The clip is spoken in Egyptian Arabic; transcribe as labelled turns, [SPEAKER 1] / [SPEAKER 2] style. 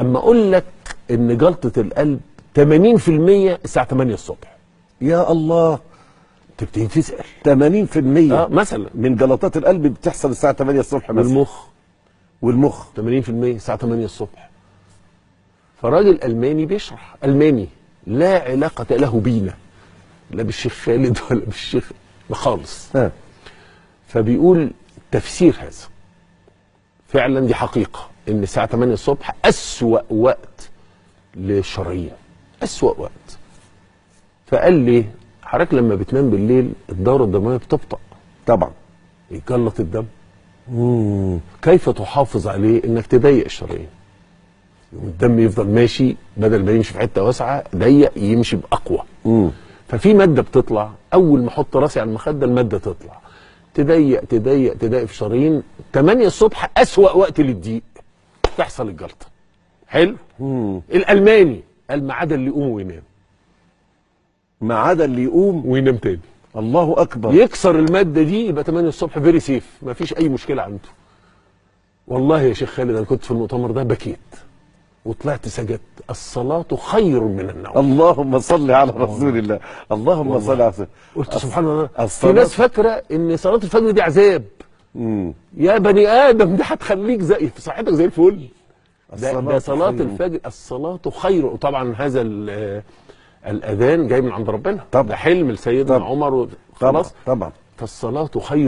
[SPEAKER 1] اما اقول لك ان جلطه القلب 80% الساعه 8 الصبح
[SPEAKER 2] يا الله
[SPEAKER 1] تبتدي تسال
[SPEAKER 2] 80%
[SPEAKER 1] اه مثلا
[SPEAKER 2] من جلطات القلب بتحصل الساعه 8 الصبح مثلا
[SPEAKER 1] والمخ
[SPEAKER 2] والمخ
[SPEAKER 1] 80% الساعه 8 الصبح فراجل الماني بيشرح الماني لا علاقه له بينا لا بالشيخ خالد ولا بالشيخ خالص
[SPEAKER 2] ها
[SPEAKER 1] فبيقول تفسير هذا فعلا دي حقيقة ان الساعة 8 الصبح أسوأ وقت للشرايين أسوأ وقت فقال لي حضرتك لما بتنام بالليل الدورة الدموية بتبطأ
[SPEAKER 2] طبعا
[SPEAKER 1] يجلط الدم كيف تحافظ عليه انك تضيق الشرايين يوم الدم يفضل ماشي بدل ما يمشي في حته واسعه ضيق يمشي باقوى
[SPEAKER 2] مم.
[SPEAKER 1] ففي ماده بتطلع اول ما احط راسي على المخده الماده تطلع تضيق تضيق تضيق في شرايين 8 الصبح اسوا وقت للضيق تحصل الجلطه حلو
[SPEAKER 2] مم.
[SPEAKER 1] الالماني قال ما عدا اللي يقوم وينام
[SPEAKER 2] ما عدا اللي يقوم
[SPEAKER 1] وينام تاني
[SPEAKER 2] الله اكبر
[SPEAKER 1] يكسر الماده دي يبقى 8 الصبح فيري سيف ما فيش اي مشكله عنده والله يا شيخ خالد انا كنت في المؤتمر ده بكيت وطلعت سجدت الصلاه خير من النوم
[SPEAKER 2] اللهم صل على رسول الله اللهم صل على رسول
[SPEAKER 1] قلت سبحان الله في
[SPEAKER 2] الصلاة-
[SPEAKER 1] ناس فاكره ان صلاه الفجر دي عذاب
[SPEAKER 2] مم.
[SPEAKER 1] يا بني ادم دي هتخليك زي في صحتك زي الفل ده,
[SPEAKER 2] الصلاة
[SPEAKER 1] ده صلاه
[SPEAKER 2] خير.
[SPEAKER 1] الفجر الصلاه خير وطبعا هذا ال- الاذان جاي من عند ربنا
[SPEAKER 2] طبعا.
[SPEAKER 1] ده حلم لسيدنا
[SPEAKER 2] طبعا.
[SPEAKER 1] عمر و-
[SPEAKER 2] طبعا
[SPEAKER 1] خلاص
[SPEAKER 2] طبعا
[SPEAKER 1] فالصلاه خير